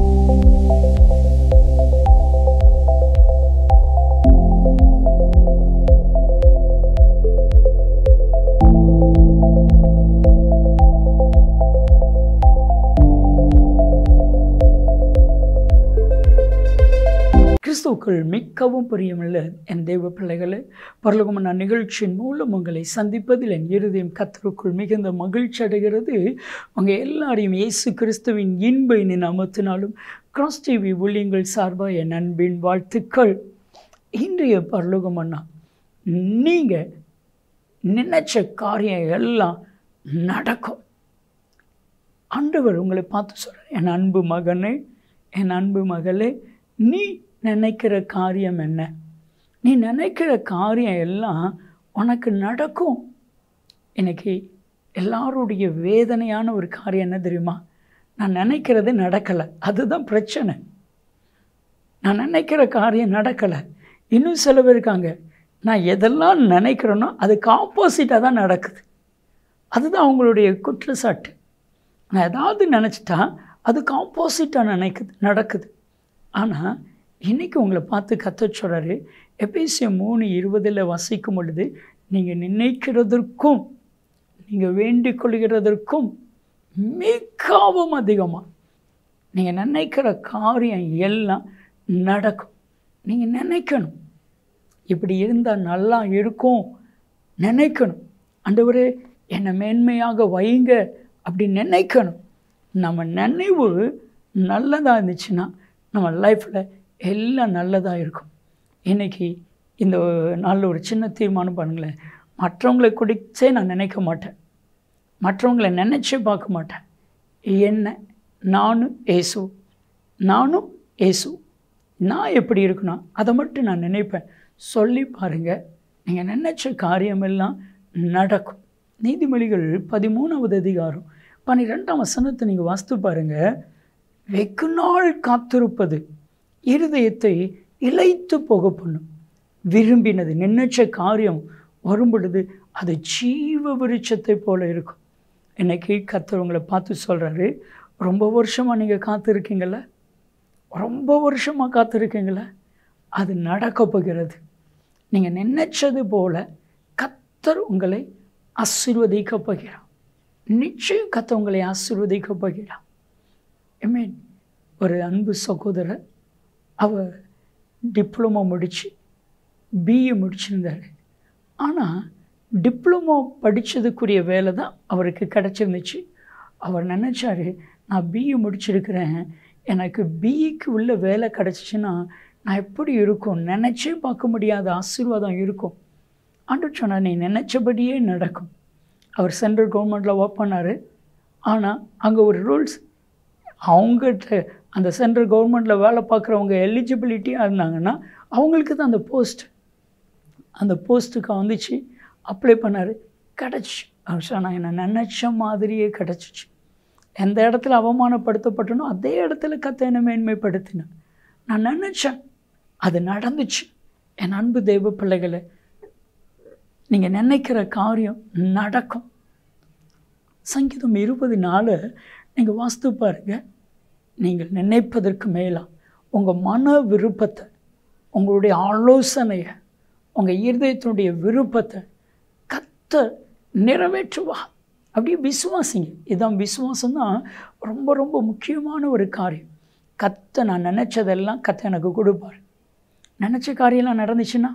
கிறிஸ்துவுக்குள் மிக்கவும் பிரியமுள்ள என் தெய்வ பிள்ளைகளே பரலோகமான நிகழ்ச்சியின் மூலம் உங்களை சந்திப்பதில் என் இருதயம் கத்தருக்குள் மிகுந்த மகிழ்ச்சி அடைகிறது உங்கள் எல்லாரையும் இயேசு கிறிஸ்துவின் இன்ப இனி நாமத்தினாலும் கிராஸ் டிவி ஊழியங்கள் சார்பாக என் அன்பின் வாழ்த்துக்கள் இன்றைய பரலோகம் அண்ணா நீங்கள் நினைச்ச காரியம் எல்லாம் நடக்கும் ஆண்டவர் உங்களை பார்த்து சொல்கிறேன் என் அன்பு மகனே என் அன்பு மகளே நீ நினைக்கிற காரியம் என்ன நீ நினைக்கிற காரியம் எல்லாம் உனக்கு நடக்கும் இன்னைக்கு எல்லாருடைய வேதனையான ஒரு காரியம் என்ன தெரியுமா நான் நினைக்கிறது நடக்கலை அதுதான் பிரச்சனை நான் நினைக்கிற காரியம் நடக்கலை இன்னும் சில பேர் இருக்காங்க நான் எதெல்லாம் நினைக்கிறேனோ அதுக்கு ஆப்போசிட்டாக தான் நடக்குது அதுதான் அவங்களுடைய குற்றச்சாட்டு நான் ஏதாவது நினச்சிட்டா அதுக்கு ஆப்போசிட்டாக நினைக்குது நடக்குது ஆனால் இன்றைக்கி உங்களை பார்த்து கத்த சொல்கிறாரு எபேசியம் மூணு இருபதில் வசிக்கும் பொழுது நீங்கள் நினைக்கிறதற்கும் நீங்கள் வேண்டிக் கொள்கிறதற்கும் மிகவும் அதிகமாக நீங்கள் நினைக்கிற காரியம் எல்லாம் நடக்கும் நீங்கள் நினைக்கணும் இப்படி இருந்தால் நல்லா இருக்கும் நினைக்கணும் ஆண்டவரே என்னை மேன்மையாக வைங்க அப்படி நினைக்கணும் நம்ம நினைவு நல்லதாக இருந்துச்சுன்னா நம்ம லைஃப்பில் எல்லாம் நல்லதாக இருக்கும் இன்றைக்கி இந்த நாளில் ஒரு சின்ன தீர்மானம் பண்ணுங்களேன் மற்றவங்களை குடிச்சே நான் நினைக்க மாட்டேன் மற்றவங்களை நினச்சே பார்க்க மாட்டேன் என்ன நானும் ஏசு நானும் ஏசு நான் எப்படி இருக்கணும் அதை மட்டும் நான் நினைப்பேன் சொல்லி பாருங்கள் நீங்கள் நினச்ச காரியமெல்லாம் நடக்கும் நீதிமொழிகள் பதிமூணாவது அதிகாரம் பன்னிரெண்டாம் வசனத்தை நீங்கள் வாஸ்து பாருங்கள் வெகு நாள் காத்திருப்பது இருதயத்தை இழைத்து போக பண்ணும் விரும்பினது நினைச்ச காரியம் வரும் பொழுது அது ஜீவ விருட்சத்தை போல இருக்கும் இன்னைக்கு கத்தவங்களை பார்த்து சொல்கிறாரு ரொம்ப வருஷமாக நீங்கள் காத்திருக்கீங்கள ரொம்ப வருஷமாக காத்திருக்கீங்கள அது நடக்க போகிறது நீங்கள் நினைச்சது போல கத்தர் உங்களை ஆசீர்வதிக்க போகிறான் நிச்சயம் கத்த உங்களை ஆசீர்வதிக்க போகிறான் மீன் ஒரு அன்பு சகோதரர் அவர் டிப்ளமோ முடித்து பிஏ முடிச்சிருந்தார் ஆனால் டிப்ளமோ படித்ததுக்குரிய வேலை தான் அவருக்கு கிடச்சிருந்துச்சு அவர் நினச்சாரு நான் பிஏ முடிச்சிருக்கிறேன் எனக்கு பிஇக்கு உள்ள வேலை கிடச்சிச்சின்னா நான் எப்படி இருக்கும் நினச்சே பார்க்க முடியாத ஆசீர்வாதம் இருக்கும் ஆண்டு சொன்னார் நீ நினச்சபடியே நடக்கும் அவர் சென்ட்ரல் கவர்மெண்ட்டில் ஒர்க் பண்ணார் ஆனால் அங்கே ஒரு ரூல்ஸ் அவங்ககிட்ட அந்த சென்ட்ரல் கவர்மெண்ட்டில் வேலை பார்க்குறவங்க எலிஜிபிலிட்டியாக இருந்தாங்கன்னா அவங்களுக்கு தான் அந்த போஸ்ட் அந்த போஸ்ட்டுக்கு வந்துச்சு அப்ளை பண்ணார் கிடச்சி அவர் சொன்னால் என்னை நினச்ச மாதிரியே கிடச்சிச்சு எந்த இடத்துல அவமானப்படுத்தப்பட்டனோ அதே இடத்துல கத்த என்னை மேன்மைப்படுத்தினேன் நான் நினச்சேன் அது நடந்துச்சு என் அன்பு தெய்வ பிள்ளைகளை நீங்கள் நினைக்கிற காரியம் நடக்கும் சங்கீதம் இருபது நாள் நீங்கள் வாஸ்து பாருங்க நீங்கள் நினைப்பதற்கு மேலாக உங்கள் மன விருப்பத்தை உங்களுடைய ஆலோசனையை உங்கள் இருதயத்தினுடைய விருப்பத்தை கத்த நிறைவேற்றுவா அப்படியே விசுவாசிங்க இதுதான் விசுவாசம் தான் ரொம்ப ரொம்ப முக்கியமான ஒரு காரியம் கத்த நான் நினச்சதெல்லாம் கத்த எனக்கு கொடுப்பார் நினச்ச காரியம்லாம் நடந்துச்சுன்னா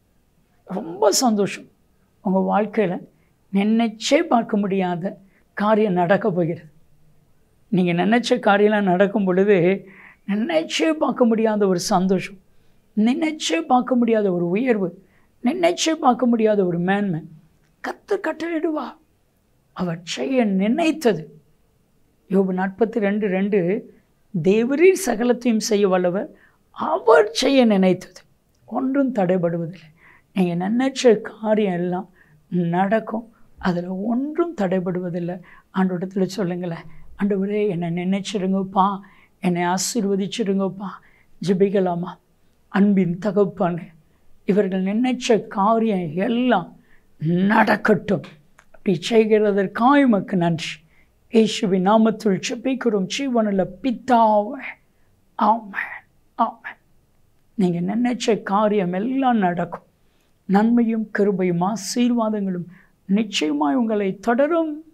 ரொம்ப சந்தோஷம் உங்கள் வாழ்க்கையில் நினைச்சே பார்க்க முடியாத காரியம் நடக்க போகிறது நீங்கள் நினச்ச காரியம்லாம் நடக்கும் பொழுது நினைச்சே பார்க்க முடியாத ஒரு சந்தோஷம் நினைச்சே பார்க்க முடியாத ஒரு உயர்வு நினைச்சே பார்க்க முடியாத ஒரு மேன்மை கத்து கட்டளிடுவா அவர் செய்ய நினைத்தது யோபு நாற்பத்தி ரெண்டு ரெண்டு தேவரீர் சகலத்தையும் செய்ய வல்லவர் அவர் செய்ய நினைத்தது ஒன்றும் தடைபடுவதில்லை நீங்கள் நினைச்ச காரியம் எல்லாம் நடக்கும் அதில் ஒன்றும் தடைபடுவதில்லை ஆண்டோடத்தில் சொல்லுங்களேன் ஆண்டவரே என்னை நினைச்சிருங்கப்பா என்னை ஆசீர்வதிச்சிருங்கப்பா ஜெபிக்கலாமா அன்பின் தகப்பானு இவர்கள் நினைச்ச காரியம் எல்லாம் நடக்கட்டும் அப்படி செய்கிறதற்காக உமக்கு நன்றி இயேசுவின் நாமத்துள் ஜெபிக்கிறோம் ஜீவனில் பித்தாவை ஆமென் ஆமென் நீங்கள் நினைச்ச காரியம் எல்லாம் நடக்கும் நன்மையும் கிருபையும் ஆசீர்வாதங்களும் நிச்சயமாய் உங்களை தொடரும்